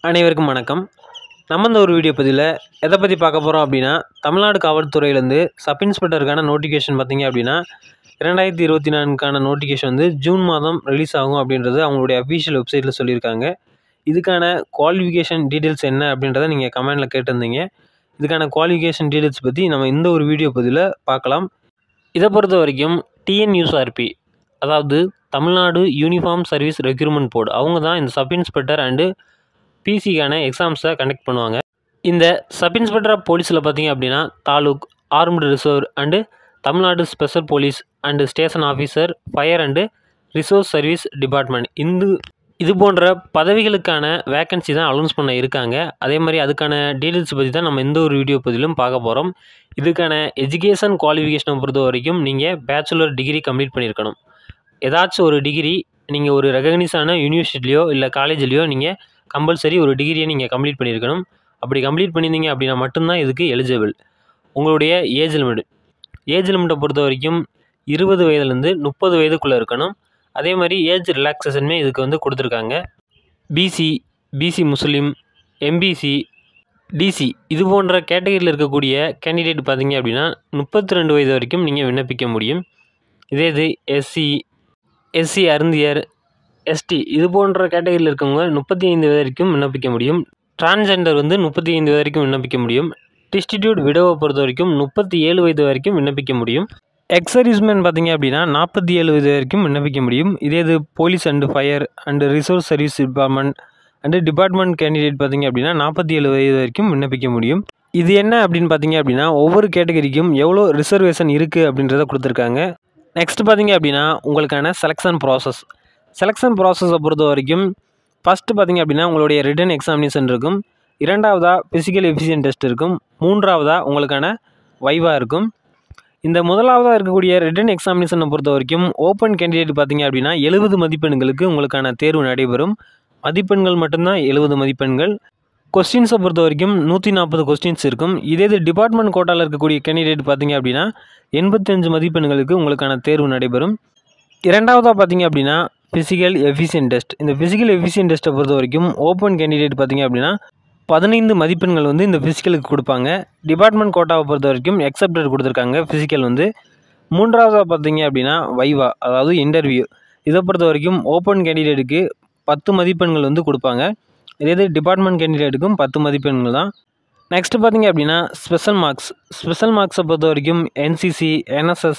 அனைவருக்கும் வணக்கம் நம்ம இந்த ஒரு வீடியோ பதிவில் எதை பற்றி பார்க்க போகிறோம் அப்படின்னா தமிழ்நாடு காவல்துறையிலேருந்து சப் இன்ஸ்பெக்டருக்கான நோட்டிஃபிகேஷன் பார்த்தீங்க அப்படின்னா இரண்டாயிரத்தி இருபத்தி நான்குக்கான நோட்டிஃபிகேஷன் வந்து ஜூன் மாதம் ரிலீஸ் ஆகும் அப்படின்றது அவங்களுடைய அஃபீஷியல் வெப்சைட்டில் சொல்லியிருக்காங்க இதுக்கான குவாலிஃபிகேஷன் டீட்டெயில்ஸ் என்ன அப்படின்றத நீங்கள் கமெண்டில் கேட்டிருந்தீங்க இதுக்கான குவாலிஃபிகேஷன் டீட்டெயில்ஸ் பற்றி நம்ம இந்த ஒரு வீடியோ பதிவில் பார்க்கலாம் இதை பொறுத்த வரைக்கும் டிஎன்யூஎஸ்ஆர்பி அதாவது Tamil Nadu uniform service recruitment board அவங்க தான் இந்த சப் இன்ஸ்பெக்டர் அண்டு பிசிக்கான எக்ஸாம்ஸை கண்டக்ட் பண்ணுவாங்க இந்த சப் இன்ஸ்பெக்டர் ஆஃப் போலீஸில் பார்த்தீங்க அப்படின்னா taluk armed reserve and Tamil Nadu special police and station officer fire and resource service department இந்த இது போன்ற பதவிகளுக்கான வேக்கன்சி தான் அனௌன்ஸ் பண்ண இருக்காங்க அதே மாதிரி அதுக்கான டீட்டெயில்ஸ் பற்றி தான் நம்ம எந்த ஒரு வீடியோ பதிலும் பார்க்க போகிறோம் இதுக்கான எஜுகேஷன் குவாலிஃபிகேஷனை பொறுத்த வரைக்கும் நீங்கள் பேச்சுலர் டிகிரி கம்ப்ளீட் பண்ணியிருக்கணும் ஏதாச்சும் ஒரு டிகிரி நீங்கள் ஒரு ரெகக்னிஸான யூனிவர்சிட்டிலையோ இல்லை காலேஜ்லேயோ நீங்கள் கம்பல்சரி ஒரு டிகிரியை நீங்கள் கம்ப்ளீட் பண்ணியிருக்கணும் அப்படி கம்ப்ளீட் பண்ணியிருந்தீங்க அப்படின்னா மட்டும்தான் இதுக்கு எலிஜிபிள் உங்களுடைய ஏஜ் லிமிட் ஏஜ் லிமிட்டை பொறுத்த வரைக்கும் இருபது வயதுலேருந்து முப்பது வயதுக்குள்ளே இருக்கணும் அதே மாதிரி ஏஜ் ரிலாக்ஸேஷனுமே இதுக்கு வந்து கொடுத்துருக்காங்க BC BC Muslim MBC DC இது போன்ற கேட்டகரியில் இருக்கக்கூடிய கேண்டிடேட் பார்த்தீங்க அப்படின்னா முப்பத்தி ரெண்டு வயது வரைக்கும் நீங்கள் விண்ணப்பிக்க முடியும் இதே இது எஸ்சி எஸ்சி அருந்தியர் எஸ்டி இது போன்ற கேட்டகரியில் இருக்கவங்க முப்பத்தி ஐந்து வயது வரைக்கும் விண்ணப்பிக்க முடியும் டிரான்ஸ்ஜெண்டர் வந்து முப்பத்தி ஐந்து வயது வரைக்கும் விண்ணப்பிக்க முடியும் டிஸ்டிடியூட் விடோவை பொறுத்த வரைக்கும் முப்பத்தி ஏழு வயது வரைக்கும் விண்ணப்பிக்க முடியும் எக்ஸர்வீஸ்மேன் பார்த்தீங்க அப்படின்னா நாற்பத்தி ஏழு வயது வரைக்கும் விண்ணப்பிக்க முடியும் இதே இது police and fire and resource service department and department candidate பார்த்தீங்க அப்படின்னா நாற்பத்தி ஏழு வயது வரைக்கும் விண்ணப்பிக்க முடியும் இது என்ன அப்படின்னு பார்த்தீங்க அப்படின்னா ஒவ்வொரு கேட்டகரிக்கும் எவ்வளோ ரிசர்வேஷன் இருக்குது அப்படின்றத கொடுத்துருக்காங்க நெக்ஸ்ட் பார்த்தீங்க அப்படின்னா உங்களுக்கான செலெக்ஷன் ப்ராசஸ் செலெக்ஷன் ப்ராசஸை பொறுத்த வரைக்கும் ஃபஸ்ட்டு பார்த்தீங்க அப்படின்னா உங்களுடைய ரிட்டன் எக்ஸாமினேஷன் இருக்கும் இரண்டாவதாக ஃபிசிக்கல் எஃபிஷியன்ட் டெஸ்ட் இருக்கும் மூன்றாவதாக உங்களுக்கான வைவா இருக்கும் இந்த முதலாவதாக இருக்கக்கூடிய ரிட்டன் எக்ஸாமினேஷனை பொறுத்த வரைக்கும் ஓப்பன் கேண்டிடேட் பார்த்தீங்க அப்படின்னா எழுபது மதிப்பெண்களுக்கு உங்களுக்கான தேர்வு நடைபெறும் மதிப்பெண்கள் மட்டும்தான் எழுபது மதிப்பெண்கள் கொஸ்டின்ஸை பொறுத்த வரைக்கும் நூற்றி நாற்பது கொஸ்டின்ஸ் இருக்கும் இதே இது டிபார்ட்மெண்ட் கோட்டாவில் இருக்கக்கூடிய கேண்டிடேட் பார்த்தீங்க அப்படின்னா எண்பத்தஞ்சு மதிப்பெண்களுக்கு உங்களுக்கான தேர்வு நடைபெறும் இரண்டாவதாக பார்த்தீங்க அப்படின்னா ஃபிசிக்கல் எஃபிஷியன்ட் டெஸ்ட் இந்த ஃபிசிக்கல் எஃபிஷியன்ட் டெஸ்ட்டை பொறுத்த வரைக்கும் ஓப்பன் கேண்டிடேட் பார்த்தீங்க அப்படின்னா பதினைந்து மதிப்பெண்கள் வந்து இந்த ஃபிசிக்கலுக்கு கொடுப்பாங்க டிபார்ட்மெண்ட் கோட்டாவை பொறுத்த வரைக்கும் எக்ஸப்டட் கொடுத்துருக்காங்க ஃபிசிக்கல் வந்து மூன்றாவதாக பார்த்தீங்க அப்படின்னா வைவா அதாவது இன்டர்வியூ இதை பொறுத்த வரைக்கும் ஓப்பன் கேண்டிடேட்டுக்கு பத்து மதிப்பெண்கள் வந்து கொடுப்பாங்க இதே இது டிபார்ட்மெண்ட் கேண்டிடேட்டுக்கும் பத்து மதிப்பெண்கள் தான் நெக்ஸ்ட்டு பார்த்தீங்க அப்படின்னா ஸ்பெஷல் மார்க்ஸ் ஸ்பெஷல் மார்க்ஸை பொறுத்த வரைக்கும் என்சிசி என்எஸ்எஸ்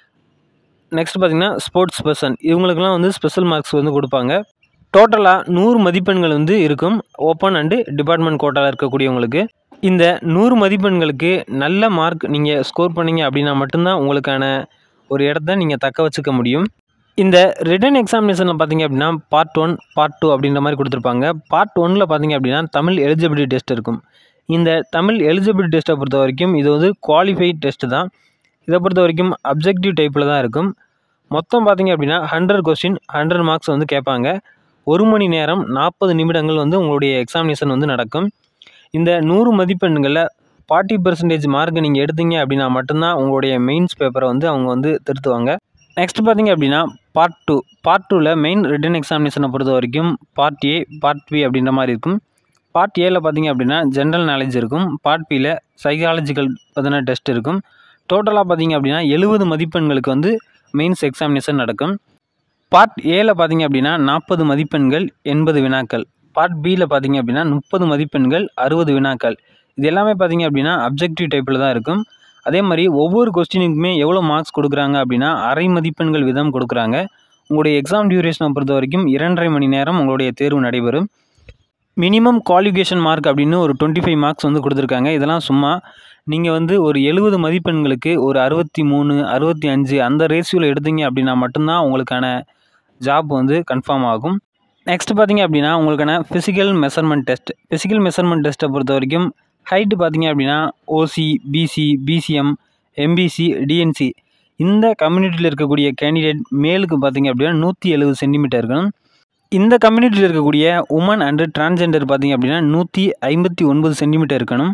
நெக்ஸ்ட் பார்த்தீங்கன்னா ஸ்போர்ட்ஸ் பர்சன் இவங்களுக்குலாம் வந்து ஸ்பெஷல் மார்க்ஸ் வந்து கொடுப்பாங்க டோட்டலாக நூறு மதிப்பெண்கள் வந்து இருக்கும் ஓப்பன் அண்டு டிபார்ட்மெண்ட் கோட்டாவில் இருக்கக்கூடியவங்களுக்கு இந்த நூறு மதிப்பெண்களுக்கு நல்ல மார்க் நீங்கள் ஸ்கோர் பண்ணீங்க அப்படின்னா மட்டும்தான் உங்களுக்கான ஒரு இடத்த நீங்கள் தக்க வச்சுக்க முடியும் இந்த ரிட்டன் எக்ஸாமினேஷனில் பார்த்தீங்க அப்படின்னா பார்ட் ஒன் பார்ட் டூ அப்படின்ற மாதிரி கொடுத்துருப்பாங்க பார்ட் ஒனில் பார்த்தீங்க அப்படின்னா தமிழ் எலிஜிபிலிட்டி டெஸ்ட் இருக்கும் இந்த தமிழ் எலிஜிபிலிட்டி டெஸ்ட்டை பொறுத்த வரைக்கும் இது வந்து குவாலிஃபைட் டெஸ்ட்டு தான் இதை பொறுத்த வரைக்கும் அப்ஜெக்டிவ் டைப்பில் தான் இருக்கும் மொத்தம் பார்த்தீங்க அப்படின்னா ஹண்ட்ரட் கொஸ்டின் ஹண்ட்ரட் மார்க்ஸ் வந்து கேட்பாங்க ஒரு மணி நேரம் நாற்பது நிமிடங்கள் வந்து உங்களுடைய எக்ஸாமினேஷன் வந்து நடக்கும் இந்த நூறு மதிப்பெண்களில் ஃபார்ட்டி பர்சன்டேஜ் மார்க் நீங்கள் எடுத்தீங்க அப்படின்னா மட்டும்தான் உங்களுடைய மெயின்ஸ் பேப்பரை வந்து அவங்க வந்து திருத்துவாங்க நெக்ஸ்ட் பார்த்தீங்க அப்படின்னா பார்ட் டூ பார்ட் டூவில் மெயின் ரிட்டன் எக்ஸாமினேஷனை பொறுத்த வரைக்கும் பார்ட் ஏ பார்ட் பி அப்படின்ற மாதிரி இருக்கும் பார்ட் ஏல பார்த்தீங்க அப்படின்னா ஜென்ரல் நாலேஜ் இருக்கும் பார்ட் பியில் சைக்காலஜிக்கல் பற்றின டெஸ்ட் இருக்கும் டோட்டலாக பார்த்தீங்க அப்படின்னா எழுபது மதிப்பெண்களுக்கு வந்து மெயின்ஸ் எக்ஸாமினேஷன் நடக்கும் பார்ட் ஏல பார்த்தீங்க அப்படின்னா நாற்பது மதிப்பெண்கள் எண்பது வினாக்கள் பார்ட் பியில் பார்த்தீங்க அப்படின்னா முப்பது மதிப்பெண்கள் அறுபது வினாக்கள் இது எல்லாமே பார்த்தீங்க அப்படின்னா அப்ஜெக்டிவ் டைப்பில் தான் இருக்கும் அதே மாதிரி ஒவ்வொரு கொஸ்டினுக்குமே எவ்வளோ மார்க்ஸ் கொடுக்குறாங்க அப்படின்னா அரை மதிப்பெண்கள் விதம் கொடுக்குறாங்க உங்களுடைய எக்ஸாம் டியூரேஷனை பொறுத்த வரைக்கும் இரண்டரை மணி நேரம் உங்களுடைய தேர்வு நடைபெறும் மினிமம் குவாலிஃபிகேஷன் மார்க் அப்படின்னு ஒரு டுவெண்ட்டி ஃபைவ் மார்க்ஸ் வந்து கொடுத்துருக்காங்க இதெல்லாம் சும்மா நீங்கள் வந்து ஒரு எழுபது மதிப்பெண்களுக்கு ஒரு அறுபத்தி மூணு அறுபத்தி அஞ்சு அந்த ரேஷியோவில் எடுத்தீங்க அப்படின்னா மட்டும்தான் உங்களுக்கான ஜாப் வந்து கன்ஃபார்ம் ஆகும் நெக்ஸ்ட் பார்த்தீங்க அப்படின்னா உங்களுக்கான physical measurement test physical measurement டெஸ்ட்டை பொறுத்த வரைக்கும் ஹைட்டு பார்த்தீங்க அப்படின்னா OC BC BCM MBC DNC இந்த கம்யூனிட்டியில் இருக்கக்கூடிய கேண்டிடேட் மேலுக்கு பார்த்தீங்க அப்படின்னா நூற்றி எழுபது சென்டிமீட்டர் இருக்கணும் இந்த கம்யூனிட்டியில் இருக்கக்கூடிய உமன் அண்டு டிரான்ஸ்ஜெண்டர் பார்த்தீங்க அப்படின்னா நூற்றி ஐம்பத்தி ஒன்பது சென்டிமீட்டர் இருக்கணும்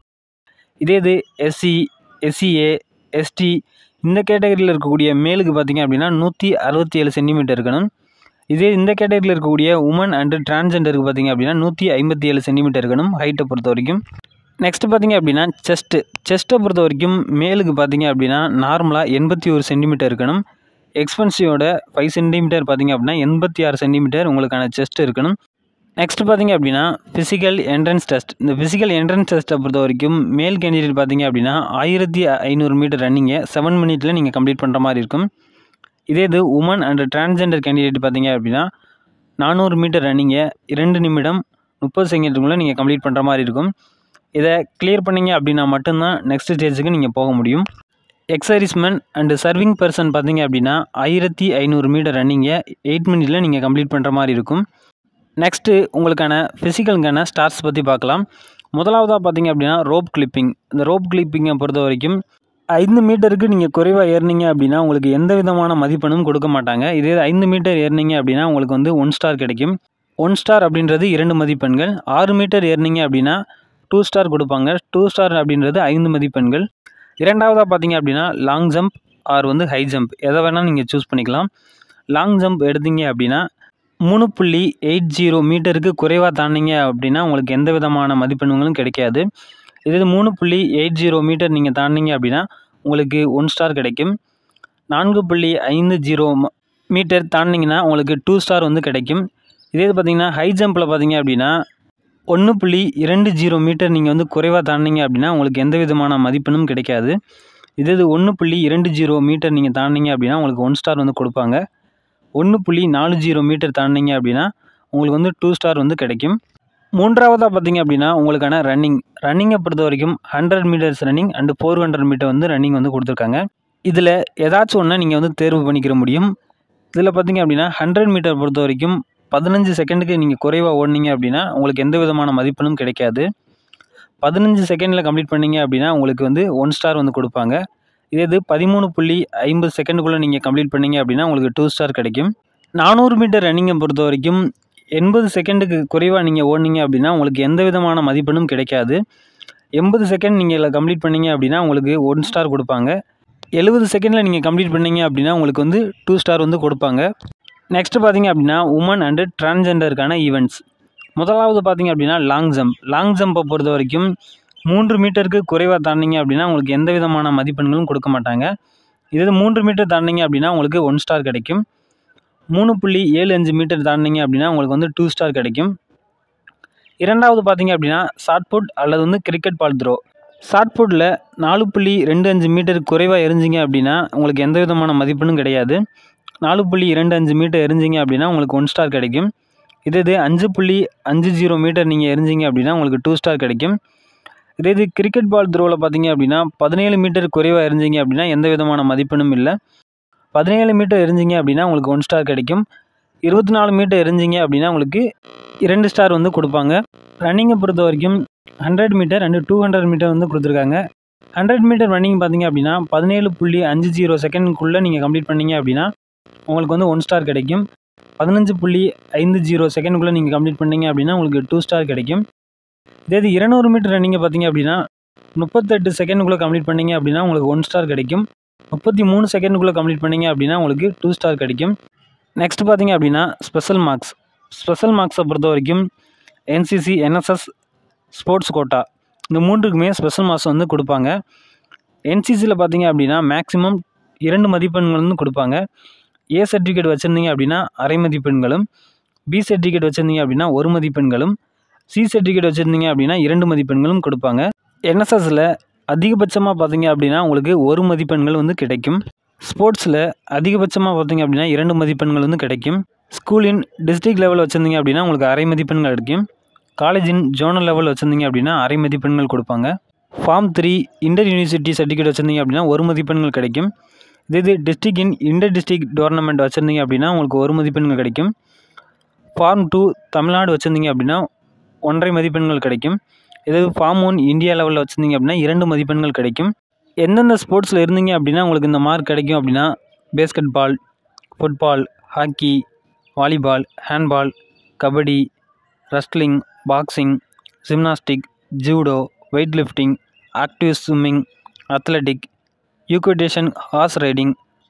இதே இது எஸ்சி எஸ்சிஏ எஸ்டி இந்த கேட்டகரியில் இருக்கக்கூடிய மேலுக்கு பார்த்தீங்க அப்படின்னா நூற்றி அறுபத்தி ஏழு சென்டிமீட்டர் இருக்கணும் இதே இந்த கேட்டகரியில் இருக்கக்கூடிய உமன் அண்டு டிரான்ஸ்ஜெண்டருக்கு பார்த்தீங்க அப்படின்னா நூற்றி ஐம்பத்தி ஏழு சென்டிமீட்டர் இருக்கணும் ஹைட்டை பொறுத்த வரைக்கும் நெக்ஸ்ட் பார்த்தீங்க அப்படின்னா செஸ்ட்டு செஸ்ட்டை பொறுத்த வரைக்கும் மேலுக்கு பார்த்தீங்க அப்படின்னா நார்மலாக எண்பத்தி ஒரு சென்டிமீட்டர் இருக்கணும் எக்ஸ்பென்சிவோட ஃபைவ் சென்டிமீட்டர் பார்த்தீங்க அப்படின்னா எண்பத்தி ஆறு சென்டிமீட்டர் உங்களுக்கான செஸ்ட் இருக்கணும் நெக்ஸ்ட் பார்த்தீங்க அப்படின்னா ஃபிசிக்கல் என்ட்ரன்ஸ் டெஸ்ட் இந்த ஃபிசிக்கல் என்ட்ரன்ஸ் டெஸ்ட்டை பொறுத்த வரைக்கும் மேல் கேண்டிடேட் பார்த்தீங்க அப்படின்னா ஆயிரத்தி ஐநூறு மீட்டர் ரன்னிங்கை செவன் மினிட்டில் நீங்கள் கம்ப்ளீட் பண்ணுற மாதிரி இருக்கும் இதே இது உமன் அண்ட் டிரான்ஸ்ஜெண்டர் கேண்டிடேட் பார்த்தீங்க அப்படின்னா நானூறு மீட்டர் ரன்னிங்கை இரண்டு நிமிடம் முப்பது செகண்டுக்குள்ளே நீங்கள் கம்ப்ளீட் பண்ணுற மாதிரி இருக்கும் இதை கிளியர் பண்ணீங்க அப்படின்னா மட்டும்தான் நெக்ஸ்ட் ஸ்டேஜுக்கு நீங்கள் போக முடியும் எக்ஸர்விஸ்மென் அண்டு சர்விங் பர்சன் பார்த்தீங்க அப்படின்னா ஆயிரத்தி ஐநூறு மீட்டர் ரன்னிங்கை எயிட் மினிட்டில் நீங்கள் கம்ப்ளீட் பண்ணுற மாதிரி இருக்கும் நெக்ஸ்ட்டு உங்களுக்கான ஃபிசிக்கலுக்கான ஸ்டார்ஸ் பற்றி பார்க்கலாம் முதலாவதாக பார்த்தீங்க அப்படின்னா ரோப் கிளிப்பிங் இந்த ரோப் கிளிப்பிங்கை பொறுத்த வரைக்கும் ஐந்து மீட்டருக்கு நீங்கள் குறைவாக ஏறினீங்க அப்படின்னா உங்களுக்கு எந்த விதமான மதிப்பெண்ணும் கொடுக்க மாட்டாங்க இதே ஐந்து மீட்டர் ஏறினீங்க அப்படின்னா உங்களுக்கு வந்து ஒன் ஸ்டார் கிடைக்கும் ஒன் ஸ்டார் அப்படின்றது இரண்டு மதிப்பெண்கள் ஆறு மீட்டர் ஏறினீங்க அப்படின்னா டூ ஸ்டார் கொடுப்பாங்க டூ ஸ்டார் அப்படின்றது ஐந்து மதிப்பெண்கள் இரண்டாவதாக பார்த்தீங்க அப்படின்னா லாங் ஜம்ப் ஆர் வந்து ஹை ஜம்ப் எதை வேணால் நீங்கள் சூஸ் பண்ணிக்கலாம் லாங் ஜம்ப் எடுத்தீங்க அப்படின்னா மூணு புள்ளி எயிட் ஜீரோ மீட்டருக்கு குறைவாக தாண்டிங்க அப்படின்னா உங்களுக்கு எந்த விதமான மதிப்பெண்களும் கிடைக்காது இதே மூணு புள்ளி எயிட் ஜீரோ மீட்டர் நீங்கள் தாண்டிங்க அப்படின்னா உங்களுக்கு ஒன் ஸ்டார் கிடைக்கும் நான்கு புள்ளி ஐந்து ஜீரோ மீட்டர் தாண்டிங்கன்னா உங்களுக்கு டூ ஸ்டார் வந்து கிடைக்கும் இதே இது பார்த்தீங்கன்னா ஹை ஜம்பில் பார்த்தீங்க அப்படின்னா ஒன்று புள்ளி இரண்டு ஜீரோ மீட்டர் நீங்கள் வந்து குறைவாக தாண்டிங்க அப்படின்னா உங்களுக்கு எந்த விதமான மதிப்பெண்ணும் கிடைக்காது இதே இது ஒன்று புள்ளி இரண்டு ஜீரோ மீட்டர் நீங்கள் தாண்டிங்க அப்படின்னா உங்களுக்கு ஒன் ஸ்டார் வந்து கொடுப்பாங்க ஒன்று புள்ளி நாலு ஜீரோ மீட்டர் தாண்டிங்க அப்படின்னா உங்களுக்கு வந்து டூ ஸ்டார் வந்து கிடைக்கும் மூன்றாவதாக பார்த்தீங்க அப்படின்னா உங்களுக்கான ரன்னிங் ரன்னிங்கை பொறுத்த வரைக்கும் hundred metres running and four hundred metre வந்து ரன்னிங் வந்து கொடுத்துருக்காங்க இதில் ஏதாச்சும் ஒன்று நீங்கள் வந்து தேர்வு பண்ணிக்கிற முடியும் இதில் பார்த்தீங்க அப்படின்னா ஹண்ட்ரட் மீட்டர் பொறுத்த வரைக்கும் பதினஞ்சு செகண்டுக்கு நீங்கள் குறைவாக ஓடினீங்க அப்படின்னா உங்களுக்கு எந்த விதமான மதிப்பெண்ணும் கிடைக்காது பதினஞ்சு செகண்டில் கம்ப்ளீட் பண்ணீங்க அப்படின்னா உங்களுக்கு வந்து ஒன் ஸ்டார் வந்து கொடுப்பாங்க இதே இது பதிமூணு புள்ளி ஐம்பது செகண்டுக்குள்ளே நீங்கள் கம்ப்ளீட் பண்ணீங்க அப்படின்னா உங்களுக்கு டூ ஸ்டார் கிடைக்கும் நானூறு மீட்டர் ரன்னிங்கை பொறுத்த வரைக்கும் எண்பது செகண்டுக்கு குறைவாக நீங்கள் ஓடினீங்க அப்படின்னா உங்களுக்கு எந்த விதமான மதிப்பெண்ணும் கிடைக்காது எண்பது செகண்ட் நீங்கள் இதில் கம்ப்ளீட் பண்ணீங்க அப்படின்னா உங்களுக்கு ஒன் ஸ்டார் கொடுப்பாங்க எழுபது செகண்டில் நீங்கள் கம்ப்ளீட் பண்ணீங்க அப்படின்னா உங்களுக்கு வந்து டூ ஸ்டார் வந்து கொடுப்பாங்க நெக்ஸ்ட்டு பார்த்தீங்க அப்படின்னா உமன் அண்டு டிரான்ஸ்ஜெண்டருக்கான ஈவெண்ட்ஸ் முதலாவது பார்த்தீங்க அப்படின்னா லாங் ஜம்ப் லாங் ஜம்பை பொறுத்த வரைக்கும் மூன்று மீட்டருக்கு குறைவாக தாண்டிங்க அப்படின்னா உங்களுக்கு எந்த விதமான மதிப்பெண்களும் கொடுக்க மாட்டாங்க இதே மூன்று மீட்டர் தாண்டிங்க அப்படின்னா உங்களுக்கு ஒன் ஸ்டார் கிடைக்கும் மூணு புள்ளி ஏழு அஞ்சு மீட்டர் தாண்டிங்க அப்படின்னா உங்களுக்கு வந்து டூ ஸ்டார் கிடைக்கும் இரண்டாவது பார்த்தீங்க அப்படின்னா ஷார்ட் புட் அல்லது வந்து கிரிக்கெட் பால் த்ரோ ஷார்ட் புட்டில் நாலு புள்ளி ரெண்டு அஞ்சு மீட்டர் குறைவாக எரிஞ்சிங்க அப்படின்னா உங்களுக்கு எந்த விதமான மதிப்பெண்ணும் கிடையாது நாலு புள்ளி இரண்டு அஞ்சு மீட்டர் எரிஞ்சிங்க அப்படின்னா உங்களுக்கு ஒன் ஸ்டார் கிடைக்கும் இதே இது அஞ்சு புள்ளி அஞ்சு ஜீரோ மீட்டர் நீங்கள் எரிஞ்சிங்க அப்படின்னா உங்களுக்கு டூ ஸ்டார் கிடைக்கும் இதே இது கிரிக்கெட் பால் த்ரோவில் பார்த்தீங்க அப்படின்னா பதினேழு மீட்டர் குறைவாக எரிஞ்சிங்க அப்படின்னா எந்த விதமான மதிப்பெண்ணும் இல்லை பதினேழு மீட்டர் எரிஞ்சிங்க அப்படின்னா உங்களுக்கு ஒன் ஸ்டார் கிடைக்கும் இருபத்தி நாலு மீட்டர் எரிஞ்சிங்க அப்படின்னா உங்களுக்கு இரண்டு ஸ்டார் வந்து கொடுப்பாங்க ரன்னிங்கை பொறுத்த வரைக்கும் hundred metre and two hundred metre வந்து கொடுத்துருக்காங்க ஹண்ட்ரட் மீட்டர் ரன்னிங் பார்த்தீங்க அப்படின்னா பதினேழு புள்ளி அஞ்சு ஜீரோ செகண்ட்குள்ளே நீங்கள் கம்ப்ளீட் பண்ணீங்க அப்படின்னா உங்களுக்கு வந்து ஒன் ஸ்டார் கிடைக்கும் பதினஞ்சு புள்ளி ஐந்து ஜீரோ செகண்டுக்குள்ளே நீங்கள் கம்ப்ளீட் பண்ணீங்க அப்படின்னா உங்களுக்கு டூ ஸ்டார் கிடைக்கும் இதே இது இருநூறு மீட்டர் ரன்னிங்கை பார்த்தீங்க அப்படின்னா முப்பத்தெட்டு செகண்டுக்குள்ளே கம்ப்ளீட் பண்ணீங்க அப்படின்னா உங்களுக்கு ஒன் ஸ்டார் கிடைக்கும் முப்பத்தி மூணு செகண்டுக்குள்ளே கம்ப்ளீட் பண்ணீங்க அப்படின்னா உங்களுக்கு டூ ஸ்டார் கிடைக்கும் நெக்ஸ்ட் பார்த்தீங்க அப்படின்னா ஸ்பெஷல் மார்க்ஸ் ஸ்பெஷல் மார்க்ஸை பொறுத்த வரைக்கும் என்சிசி என்எஸ்எஸ் ஸ்போர்ட்ஸ் கோட்டா இந்த மூன்றுக்குமே ஸ்பெஷல் மார்க்ஸ் வந்து கொடுப்பாங்க என்சிசியில் பார்த்தீங்க அப்படின்னா மேக்ஸிமம் இரண்டு மதிப்பெண்கள் வந்து கொடுப்பாங்க ஏ சர்டிஃபிகேட் வச்சுருந்தீங்க அப்படின்னா அரை மதிப்பெண்களும் பி சர்டிஃபிகேட் வச்சுருந்தீங்க அப்படின்னா ஒரு மதிப்பெண்களும் சி சர்டிஃபிகேட் வச்சுருந்தீங்க அப்படின்னா இரண்டு மதிப்பெண்களும் கொடுப்பாங்க என்எஸ்எஸில் அதிகபட்சமாக பார்த்தீங்க அப்படின்னா உங்களுக்கு ஒரு மதிப்பெண்கள் வந்து கிடைக்கும் ஸ்போர்ட்ஸில் அதிகபட்சமாக பார்த்தீங்க அப்படின்னா இரண்டு மதிப்பெண்கள் வந்து கிடைக்கும் ஸ்கூலின் டிஸ்ட்ரிக்ட் லெவல் வச்சுருந்தீங்க அப்படின்னா உங்களுக்கு அரை மதிப்பெண்கள் கிடைக்கும் காலேஜின் ஜோனல் லெவல் வச்சுருந்தீங்க அப்படின்னா அரை மதிப்பெண்கள் கொடுப்பாங்க form three inter university certificate வச்சுருந்தீங்க அப்படின்னா ஒரு மதிப்பெண்கள் கிடைக்கும் இதே இது district in inter district tournament வச்சுருந்தீங்க அப்படின்னா உங்களுக்கு ஒரு மதிப்பெண்கள் கிடைக்கும் ஃபார்ம் டூ தமிழ்நாடு வச்சுருந்தீங்க அப்படின்னா ஒன்றரை மதிப்பெண்கள் கிடைக்கும் இதே ஃபார்ம் ஒன் இந்தியா லெவலில் வச்சுருந்தீங்க அப்படின்னா இரண்டு மதிப்பெண்கள் கிடைக்கும் எந்தெந்த ஸ்போர்ட்ஸில் இருந்தீங்க அப்படின்னா உங்களுக்கு இந்த மார்க் கிடைக்கும் அப்படின்னா basketball football hockey volleyball handball kabaddi wrestling boxing gymnastic judo weightlifting active swimming athletic equitation horse riding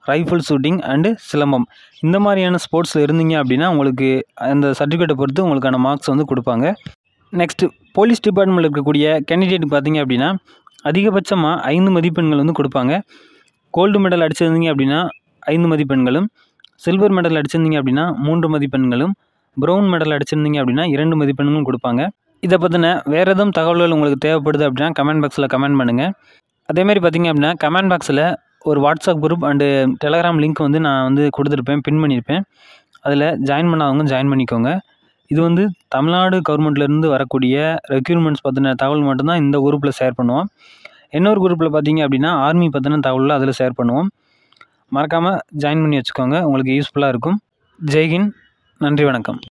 rifle shooting and silambam இந்த மாதிரியான ஸ்போர்ட்ஸில் இருந்தீங்க அப்படின்னா உங்களுக்கு அந்த சர்டிஃபிகேட்டை பொறுத்து உங்களுக்கான மார்க்ஸ் வந்து கொடுப்பாங்க நெக்ஸ்ட்டு போலீஸ் டிபார்ட்மெண்ட்டில் இருக்கக்கூடிய கேண்டிடேட் பார்த்தீங்க அப்படின்னா அதிகபட்சமாக ஐந்து மதிப்பெண்கள் வந்து கொடுப்பாங்க கோல்டு மெடல் அடிச்சிருந்தீங்க அப்படின்னா ஐந்து மதிப்பெண்களும் சில்வர் மெடல் அடிச்சிருந்தீங்க அப்படின்னா மூன்று மதிப்பெண்களும் ப்ரௌன் மெடல் அடிச்சிருந்தீங்க அப்படின்னா இரண்டு மதிப்பெண்களும் கொடுப்பாங்க இதை பற்றின வேறு எதுவும் தகவல்கள் உங்களுக்கு தேவைப்படுது அப்படின்னா கமெண்ட் பாக்ஸில் கமெண்ட் பண்ணுங்கள் அதேமாதிரி பார்த்தீங்க அப்படின்னா கமெண்ட் பாக்ஸில் ஒரு WhatsApp group and Telegram link வந்து நான் வந்து கொடுத்துருப்பேன் பின் பண்ணியிருப்பேன் அதில் ஜாயின் பண்ணாதவங்க ஜாயின் பண்ணிக்கோங்க இது வந்து தமிழ்நாடு கவர்மெண்ட்லேருந்து வரக்கூடிய ரெக்யூர்மெண்ட்ஸ் பற்றின தகவல் மட்டும்தான் இந்த குரூப்பில் ஷேர் பண்ணுவோம் இன்னொரு குரூப்பில் பார்த்தீங்க அப்படின்னா ஆர்மி பற்றின தகவலில் அதில் ஷேர் பண்ணுவோம் மறக்காமல் ஜாயின் பண்ணி வச்சுக்கோங்க உங்களுக்கு யூஸ்ஃபுல்லாக இருக்கும் ஜெய்ஹிந்த் நன்றி வணக்கம்